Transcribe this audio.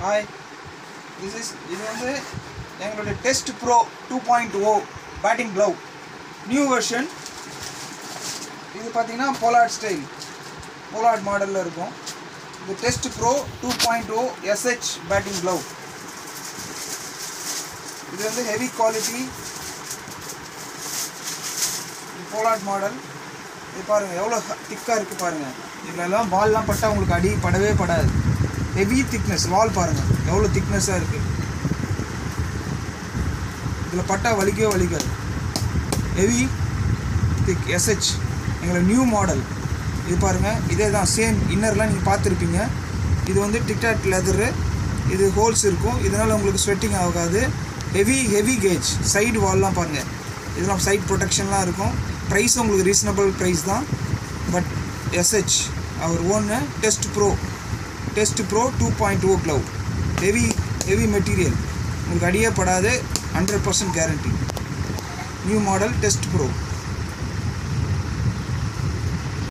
hi this is இது வந்து எங்களுடைய test pro two point o batting glove new version இது பார்த்தீங்கன்னா போலார்ட் ஸ்டைல் போலார்ட் மாடலில் இருக்கும் இது test pro two point o SH batting glove இது வந்து ஹெவி குவாலிட்டி இது போலார்ட் மாடல் இது பாருங்கள் எவ்வளோ திக்காக இருக்குது பாருங்கள் இதுலலாம் பால்லாம் பட்டால் உங்களுக்கு அடி படவே படாது ஹெவி திக்னஸ் வால் பாருங்கள் எவ்வளோ திக்னஸாக இருக்குது இதில் பட்டா வலிக்கவே வலிக்காது ஹெவி திக் எஸ்ஹெச் எங்களோட நியூ மாடல் இது பாருங்கள் இதே தான் சேம் இன்னர்லாம் நீங்கள் பார்த்துருப்பீங்க இது வந்து டிக்டாக் லெதரு இது ஹோல்ஸ் இருக்கும் இதனால் உங்களுக்கு ஸ்வெட்டிங் ஆகாது ஹெவி ஹெவி கேஜ் சைடு வால்லாம் பாருங்கள் இதெல்லாம் சைட் ப்ரொடெக்ஷன்லாம் இருக்கும் ப்ரைஸ் உங்களுக்கு ரீசனபிள் ப்ரைஸ் தான் பட் எஸ்ஹெச் அவர் ஓன்னு test pro test pro two point o glove heavy heavy material உங்களுக்கு அடியே படாது hundred percent guarantee new model test bro